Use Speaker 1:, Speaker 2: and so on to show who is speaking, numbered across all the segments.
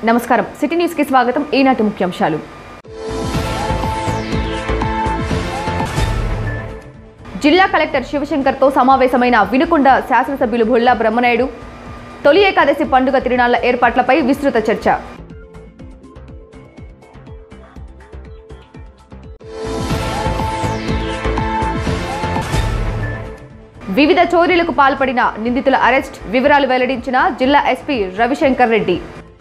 Speaker 1: నమస్కారం city news కి స్వాగతం ఈనాటి ముఖ్యాంశాలు జిల్లా కలెక్టర్ శివశంకర్తో సమావేశమైన వినుకొండ శాసనసభ్యులు బుల్లా బ్రహ్మనాయుడు తొలి ఏకాదశి పండుగ తిరునాళ్ల ఏర్పాట్లపై విస్తృత చర్చ వివిధ చోరీలకు పాల్పడిన నిందితుల అరెస్ట్ వివరాలు వెల్లడించిన జిల్లా ఎస్పీ రవిశంకర్ రెడ్డి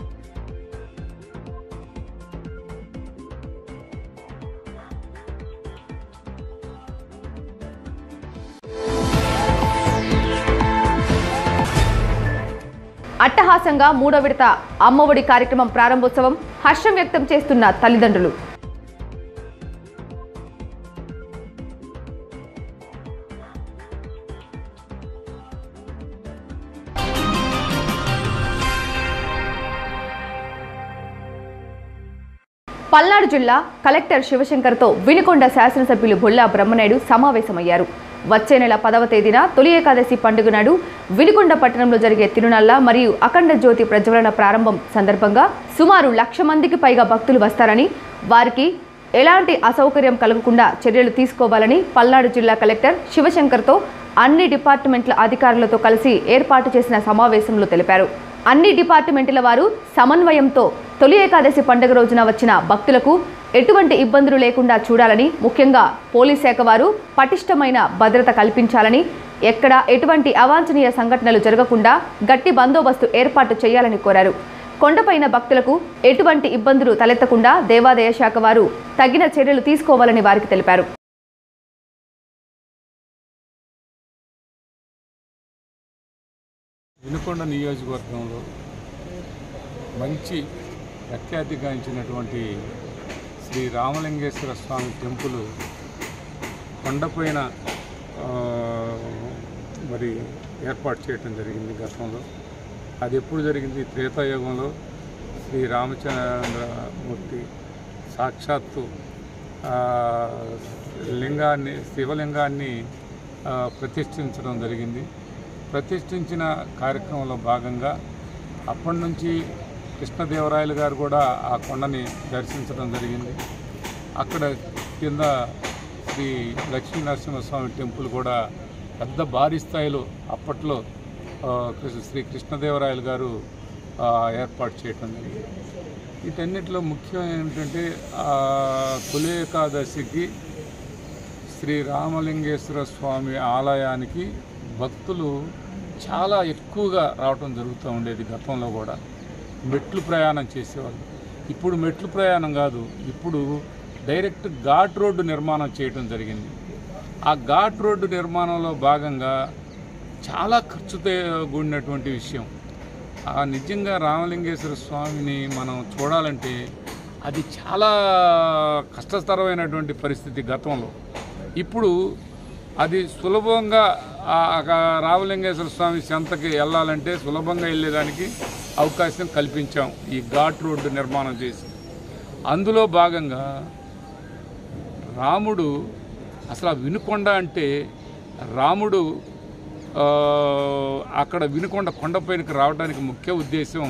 Speaker 1: అట్టహాసంగా మూడో విడత అమ్మఒడి కార్యక్రమం ప్రారంభోత్సవం హర్షం వ్యక్తం చేస్తున్న తల్లిదండ్రులు పల్నాడు జిల్లా కలెక్టర్ శివశంకర్తో వినుకొండ శాసనసభ్యులు బుల్లా బ్రహ్మనాయుడు సమావేశమయ్యారు వచ్చే నెల పదవ తేదీన తొలి ఏకాదశి పండుగ నాడు వినుకొండ పట్టణంలో జరిగే తిరునాళ్ల మరియు అఖండ జ్యోతి ప్రజ్వలన ప్రారంభం సందర్భంగా సుమారు లక్ష మందికి పైగా భక్తులు వస్తారని వారికి ఎలాంటి అసౌకర్యం కలగకుండా చర్యలు తీసుకోవాలని పల్నాడు జిల్లా కలెక్టర్ శివశంకర్తో అన్ని డిపార్ట్మెంట్ల అధికారులతో కలిసి ఏర్పాటు చేసిన సమావేశంలో తెలిపారు అన్ని డిపార్ట్మెంట్ల వారు సమన్వయంతో తొలి ఏకాదశి పండుగ రోజున వచ్చిన భక్తులకు ఎటువంటి ఇబ్బందులు లేకుండా చూడాలని ముఖ్యంగా పోలీస్ శాఖ వారు పటిష్టమైన భద్రత కల్పించాలని ఎక్కడ ఎటువంటి అవాంఛనీయ సంఘటనలు జరగకుండా గట్టి బందోబస్తు ఏర్పాటు చేయాలని కోరారు కొండపైన భక్తులకు ఎటువంటి ఇబ్బందులు తలెత్తకుండా దేవాదాయ శాఖ వారు తగిన చర్యలు తీసుకోవాలని వారికి తెలిపారు
Speaker 2: వినుకొండ నియోజకవర్గంలో మంచి ప్రఖ్యాతిగాంచినటువంటి శ్రీ రామలింగేశ్వర స్వామి టెంపుల్ కొండపైన ఆ, మరి ఏర్పాటు చేయటం జరిగింది గతంలో అది ఎప్పుడు జరిగింది త్రేతాయుగంలో శ్రీ రామచంద్రమూర్తి సాక్షాత్తు ఆ, లింగాన్ని శివలింగాన్ని ఆ, ప్రతిష్ఠించడం జరిగింది ప్రతిష్ఠించిన కార్యక్రమంలో భాగంగా అప్పటి నుంచి కృష్ణదేవరాయలు గారు కూడా ఆ కొండని దర్శించడం జరిగింది అక్కడ కింద శ్రీ లక్ష్మీ నరసింహస్వామి టెంపుల్ కూడా పెద్ద భారీ స్థాయిలో అప్పట్లో ఆ, కృష్ణ- శ్రీ కృష్ణదేవరాయలు గారు ఆ, ఏర్పాటు చేయటం జరిగింది వీటన్నిటిలో ముఖ్యం ఏంటంటే ఆ, తొలి ఏకాదశికి శ్రీ రామలింగేశ్వర స్వామి ఆలయానికి భక్తులు చాలా ఎక్కువగా రావటం జరుగుతూ ఉండేది గతంలో కూడా మెట్లు ప్రయాణం చేసేవాళ్ళు ఇప్పుడు మెట్లు ప్రయాణం కాదు ఇప్పుడు డైరెక్ట్ ఘాట్ రోడ్డు నిర్మాణం చేయటం జరిగింది ఆ ఘాట్ రోడ్డు నిర్మాణంలో భాగంగా చాలా ఖర్చుతో కూడినటువంటి విషయం ఆ నిజంగా రామలింగేశ్వర స్వామిని మనం చూడాలంటే అది చాలా కష్టతరమైనటువంటి పరిస్థితి గతంలో ఇప్పుడు అది సులభంగా ఆ ఆ రామలింగేశ్వర స్వామి చెంతకి వెళ్ళాలంటే సులభంగా వెళ్ళేదానికి అవకాశం కల్పించాం ఈ ఘాట్ రోడ్డు నిర్మాణం చేసి అందులో భాగంగా రాముడు అసలు ఆ వినుకొండ అంటే రాముడు ఆ, అక్కడ వినుకొండ కొండపైనకి రావడానికి ముఖ్య ఉద్దేశం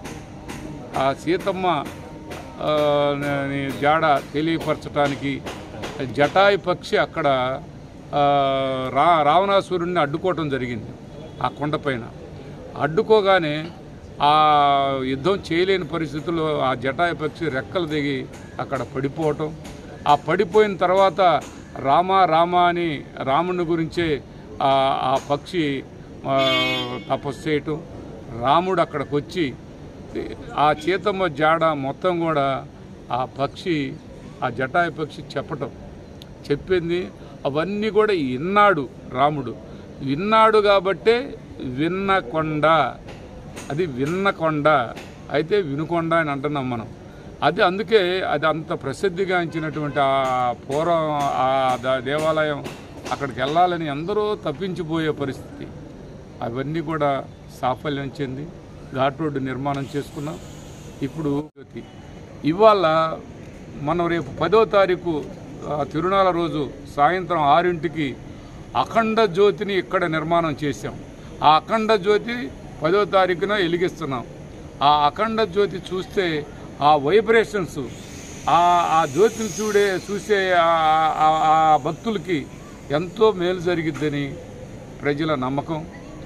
Speaker 2: ఆ సీతమ్మ ఆ, ని జాడ తెలియపరచడానికి జటాయి పక్షి అక్కడ ఆ, రా రావణాసురుడిని అడ్డుకోవటం జరిగింది ఆ కొండపైన అడ్డుకోగానే ఆ యుద్ధం చేయలేని పరిస్థితుల్లో ఆ జటాయి పక్షి రెక్కలు దిగి అక్కడ పడిపోవటం ఆ పడిపోయిన తర్వాత రామ రామ అని రాముని గురించే ఆ ఆ పక్షి ఆ, తపస్సు చేయటం రాముడు అక్కడికి వచ్చి ఆ చీతమ్మ జాడ మొత్తం కూడా ఆ పక్షి ఆ జటాయి పక్షి చెప్పటం చెప్పింది అవన్నీ కూడా విన్నాడు రాముడు విన్నాడు కాబట్టే విన్న కొండ అది విన్న కొండ అయితే వినుకొండ అని అంటున్నాం మనం అది అందుకే అది అంత ప్రసిద్ధిగాంచినటువంటి ఆ పూర్వం ఆ ద- దేవాలయం అక్కడికి వెళ్ళాలని అందరూ తప్పించిపోయే పరిస్థితి అవన్నీ కూడా సాఫల్యం చెంది ఘాట్ రోడ్డు నిర్మాణం చేసుకున్నాం ఇప్పుడు ఇవాళ మనం రేపు పదో తారీఖు ఆ, తిరునాళ్ళ రోజు సాయంత్రం ఆరింటికి అఖండ జ్యోతిని ఇక్కడ నిర్మాణం చేశాం ఆ అఖండ జ్యోతి పదో తారీఖున వెలిగిస్తున్నాం ఆ అఖండ జ్యోతి చూస్తే ఆ వైబ్రేషన్స్ ఆ ఆ జ్యోతిని చూడే చూసే ఆ- ఆ- ఆ భక్తులకి ఎంతో మేలు జరిగిద్దని ప్రజల నమ్మకం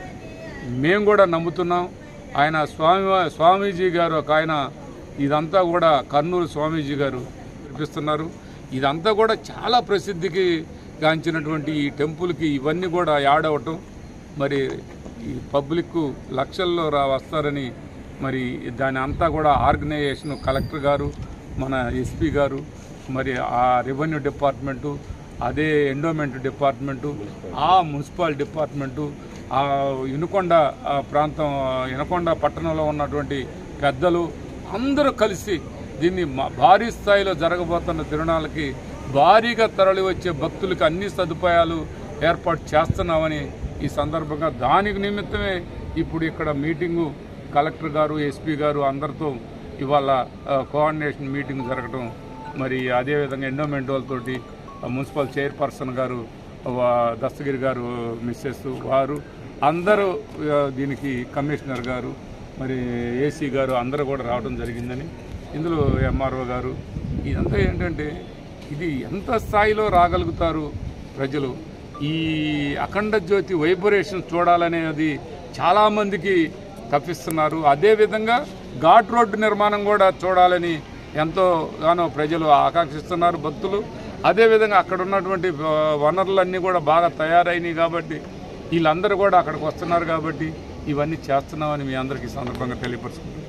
Speaker 2: మేము కూడా నమ్ముతున్నాం ఆయన స్వామి స్వామీజీ గారు ఒక ఆయన ఇదంతా కూడా కర్నూలు స్వామీజీ గారు చూపిస్తున్నారు ఇదంతా కూడా చాలా ప్రసిద్ధికి గాంచినటువంటి ఈ టెంపుల్కి ఇవన్నీ కూడా యాడ్ అవ్వటం మరి ఈ పబ్లిక్ లక్షల్లో రా వస్తారని మరి దాని అంతా కూడా ఆర్గనైజేషన్ కలెక్టర్ గారు మన ఎస్పీ గారు మరి ఆ రెవెన్యూ డిపార్ట్మెంటు అదే ఎండోమెంట్ డిపార్ట్మెంటు ఆ మున్సిపల్ డిపార్ట్మెంటు ఆ వినుకొండ ఆ ప్రాంతం వినుకొండ పట్టణంలో ఉన్నటువంటి పెద్దలు అందరూ కలిసి దీన్ని మ- భారీ స్థాయిలో జరగబోతున్న తిరునాళ్ళకి భారీగా తరలి వచ్చే భక్తులకు అన్ని సదుపాయాలు ఏర్పాటు చేస్తున్నామని ఈ సందర్భంగా దానికి నిమిత్తమే ఇప్పుడు ఇక్కడ మీటింగు కలెక్టర్ గారు ఎస్పీ గారు అందరితో ఇవాళ ఆ, కోఆర్డినేషన్ మీటింగ్ జరగడం మరి అదేవిధంగా ఎండోమెంట్ వాళ్ళతోటి ఆ, మున్సిపల్ చైర్పర్సన్ గారు వా- దస్తగిరి గారు మిస్సెస్ వారు అందరూ ఆ, దీనికి కమిషనర్ గారు మరి ఏసీ గారు అందరూ కూడా రావడం జరిగిందని ఇందులో ఎంఆర్ఓ గారు ఇదంతా ఏంటంటే ఇది ఎంత స్థాయిలో రాగలుగుతారు ప్రజలు ఈ అఖండ జ్యోతి వైబ్రేషన్ చూడాలనేది చాలామందికి తప్పిస్తున్నారు అదేవిధంగా ఘాట్ రోడ్డు నిర్మాణం కూడా చూడాలని ఎంతో గానో ప్రజలు ఆకాంక్షిస్తున్నారు భక్తులు అదేవిధంగా అక్కడ ఉన్నటువంటి ఆ, వనరులన్నీ కూడా బాగా తయారైనవి కాబట్టి వీళ్ళందరూ కూడా అక్కడికి వస్తున్నారు కాబట్టి ఇవన్నీ చేస్తున్నామని మీ అందరికీ ఈ సందర్భంగా తెలియపరుచుకుంటున్నాను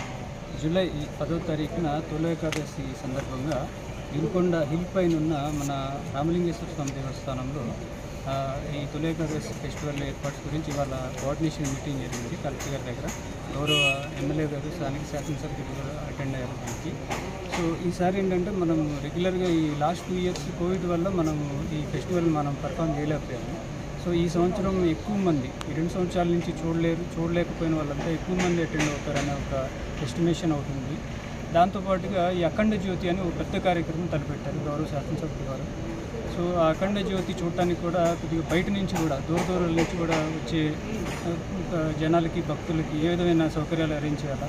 Speaker 3: జూలై పదో తారీఖున తొలి ఏకాదశి సందర్భంగా వినుకొండ హిల్ పైన ఉన్న మన రామలింగేశ్వర స్వామి దేవస్థానంలో ఆ, ఈ తొలి ఏకాదశి ఫెస్టివల్ ఏర్పాటు గురించి ఇవాళ కోఆర్డినేషన్ మీటింగ్ జరిగింది కలెక్టర్ గారి దగ్గర గౌరవ ఎమ్మెల్యే గారు స్థానిక శాసనసభ్యులు కూడా అటెండ్ అయ్యారు దానికి సో ఈసారి ఏంటంటే మనం రెగ్యులర్గా ఈ లాస్ట్ టూ ఇయర్స్ కోవిడ్ వల్ల మనం ఈ ఫెస్టివల్ మనం పర్ఫామ్ చేయలేకపోయాము సో ఈ సంవత్సరం ఎక్కువ మంది ఈ రెండు సంవత్సరాల నుంచి చూడలేరు చూడలేకపోయిన వాళ్ళంతా ఎక్కువ మంది అటెండ్ అవుతారనే ఒక ఎస్టిమేషన్ అవుతుంది దాంతోపాటుగా ఈ అఖండ జ్యోతి అని ఒక పెద్ద కార్యక్రమం తలపెట్టారు గౌరవ శాసనసభ్యులు వారు సో ఆ అఖండ జ్యోతి చూడటానికి కూడా కొద్దిగా బయట నుంచి కూడా దూర దూరం నుంచి కూడా వచ్చే ఆ, ఇంకా జనాలకి భక్తులకి ఏ విధమైన సౌకర్యాలు అరేంజ్ చేయాలా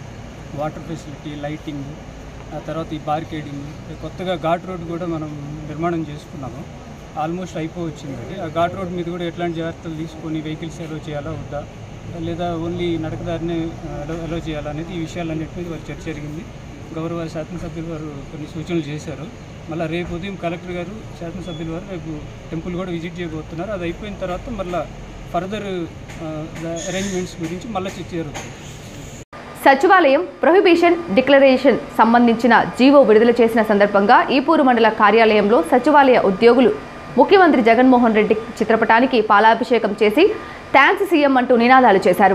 Speaker 3: వాటర్ ఫెసిలిటీ లైటింగ్ ఆ తర్వాత ఈ బార్కేడింగ్ కొత్తగా ఘాట్ రోడ్ కూడా మనం నిర్మాణం చేసుకున్నాము ఆల్మోస్ట్ అయిపోవచ్చింది అది ఆ ఘాట్ రోడ్ మీద కూడా ఎట్లాంటి జాగ్రత్తలు తీసుకొని వెహికల్స్ ఎలో చేయాలా వద్దా లేదా ఓన్లీ నడకదారినే ఎలో చేయాలా అనేది ఈ విషయాలన్నిటి మీద వారు చర్చ జరిగింది గౌరవ శాసనసభ్యులు వారు కొన్ని సూచనలు చేశారు మళ్ళీ రేపు ఉదయం కలెక్టర్ గారు శాసనసభ్యులు వారు రేపు టెంపుల్ కూడా విజిట్ చేయబోతున్నారు అది అయిపోయిన తర్వాత మళ్ళీ ఫర్దర్ అరేంజ్మెంట్స్ గురించి మళ్ళీ చర్చ జరుగుతుంది
Speaker 1: సచివాలయం ప్రొహిబిషన్ డిక్లరేషన్ సంబంధించిన జీవో విడుదల చేసిన సందర్భంగా ఈపూరు మండల కార్యాలయంలో సచివాలయ ఉద్యోగులు ముఖ్యమంత్రి జగన్మోహన్ రెడ్డి చిత్రపటానికి పాలాభిషేకం చేసి థ్యాంక్స్ సీఎం అంటూ నినాదాలు చేశారు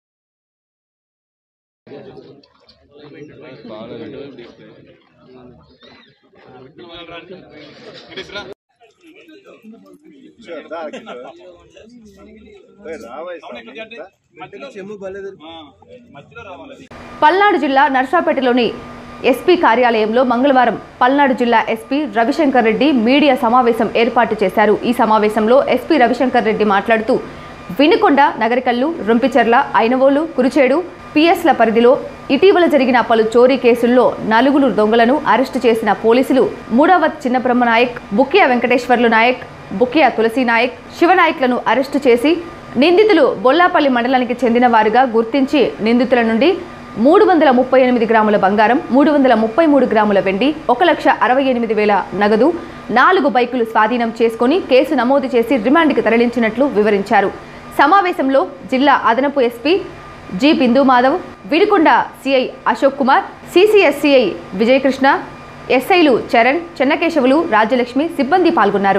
Speaker 1: పల్నాడు జిల్లా నర్సాపేటలోని ఎస్పీ కార్యాలయంలో మంగళవారం పల్నాడు జిల్లా ఎస్పీ రవిశంకర్ రెడ్డి మీడియా సమావేశం ఏర్పాటు చేశారు ఈ సమావేశంలో ఎస్పీ రవిశంకర్ రెడ్డి మాట్లాడుతూ వినుకొండ నగరికల్లు రొంపిచెర్ల ఐనవోలు కురుచేడు పిఎస్ల పరిధిలో ఇటీవల జరిగిన పలు చోరీ కేసుల్లో నలుగురు దొంగలను అరెస్టు చేసిన పోలీసులు మూడవ చిన్నబ్రహ్మ నాయక్ బుక్కియ వెంకటేశ్వర్లు నాయక్ బుక్కియ తులసి నాయక్ శివనాయక్లను అరెస్టు చేసి నిందితులు బొల్లాపల్లి మండలానికి చెందిన వారుగా గుర్తించి నిందితుల నుండి మూడు వందల ముప్పై ఎనిమిది గ్రాముల బంగారం మూడు వందల ముప్పై మూడు గ్రాముల వెండి ఒక లక్ష అరవై ఎనిమిది వేల నగదు నాలుగు బైకులు స్వాధీనం చేసుకుని కేసు నమోదు చేసి రిమాండ్కి తరలించినట్లు వివరించారు సమావేశంలో జిల్లా అదనపు SP G Bindu Madhav Vidikonda CI Ashok Kumar CCS CI Vijayakrishna ఎస్ఐలు చరణ్ చెన్నకేశవులు రాజ్యలక్ష్మి సిబ్బంది పాల్గొన్నారు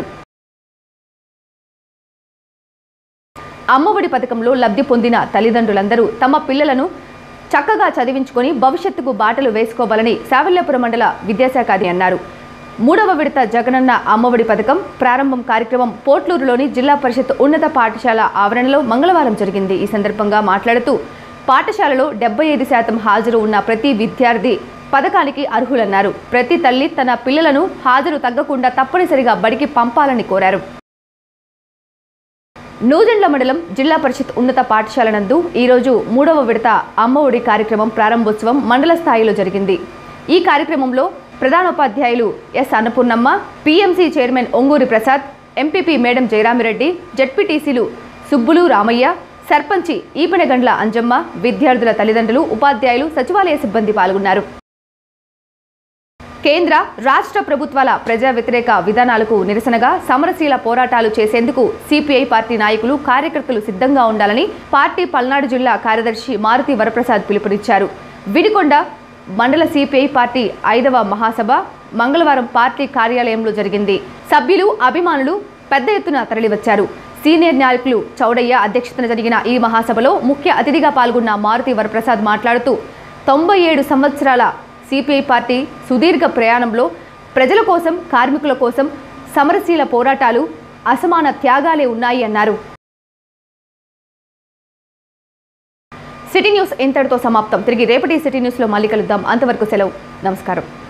Speaker 1: అమ్మఒడి పథకంలో లబ్ధి పొందిన తల్లిదండ్రులందరూ తమ పిల్లలను చక్కగా చదివించుకొని భవిష్యత్తుకు బాటలు వేసుకోవాలని సావల్యాపురం మండల విద్యాశాఖ అధికారి అన్నారు మూడవ విడత జగనన్న అమ్మఒడి పథకం ప్రారంభం కార్యక్రమం పోట్లూరులోని జిల్లా పరిషత్ ఉన్నత పాఠశాల ఆవరణలో మంగళవారం జరిగింది ఈ సందర్భంగా మాట్లాడుతూ పాఠశాలలో డెబ్బై ఐదు శాతం హాజరు ఉన్న ప్రతి విద్యార్థి పథకానికి అర్హులన్నారు ప్రతి తల్లి తన పిల్లలను హాజరు తగ్గకుండా తప్పనిసరిగా బడికి పంపాలని కోరారు నూజెండ్ల మండలం జిల్లా పరిషత్ ఉన్నత పాఠశాల నందు ఈరోజు మూడవ విడత అమ్మ ఒడి కార్యక్రమం ప్రారంభోత్సవం మండల స్థాయిలో జరిగింది ఈ కార్యక్రమంలో ప్రధానోపాధ్యాయులు S Annapurnamma PMC chairman Onguri Prasad MPP madam Jayaramireddy జడ్పీటీసీలు సుబ్బులు రామయ్య సర్పంచి ఈపెనగండ్ల అంజమ్మ విద్యార్థుల తల్లిదండ్రులు ఉపాధ్యాయులు సచివాలయ సిబ్బంది పాల్గొన్నారు కేంద్ర రాష్ట్ర ప్రభుత్వాల ప్రజా వ్యతిరేక విధానాలకు నిరసనగా సమరశీల పోరాటాలు చేసేందుకు సిపిఐ పార్టీ నాయకులు కార్యకర్తలు సిద్ధంగా ఉండాలని పార్టీ పల్నాడు జిల్లా కార్యదర్శి మారుతి వరప్రసాద్ పిలుపునిచ్చారు విడికొండ మండల సిపిఐ పార్టీ ఐదవ మహాసభ మంగళవారం పార్టీ కార్యాలయంలో జరిగింది సభ్యులు అభిమానులు పెద్ద ఎత్తున తరలివచ్చారు సీనియర్ నాయకులు చౌడయ్య అధ్యక్షతన జరిగిన ఈ మహాసభలో ముఖ్య అతిథిగా పాల్గొన్న మారుతి వరప్రసాద్ మాట్లాడుతూ తొంభై ఏడు సంవత్సరాల సిపిఐ పార్టీ సుదీర్ఘ ప్రయాణంలో ప్రజల కోసం కార్మికుల కోసం సమరశీల పోరాటాలు అసమాన త్యాగాలే ఉన్నాయి అన్నారు సిటీ న్యూస్ ఇంతటితో సమాప్తం తిరిగి రేపటి సిటీ న్యూస్లో మళ్ళీ కలుద్దాం అంతవరకు సెలవు నమస్కారం